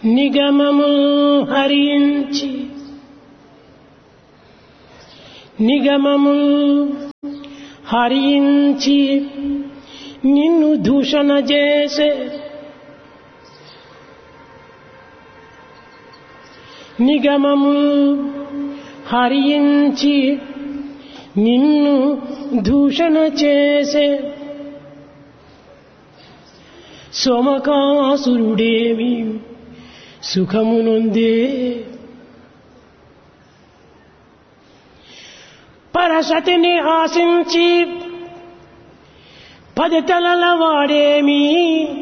నిగమము హరించి నిగమము హరించి నిన్ను దూషణ చేసే నిగమము హరించి నిన్ను దూషణ చేసే సోమకాసురుడేమి సుఖమునుందే పరసతిని ఆశించి పది తలల వాడేమి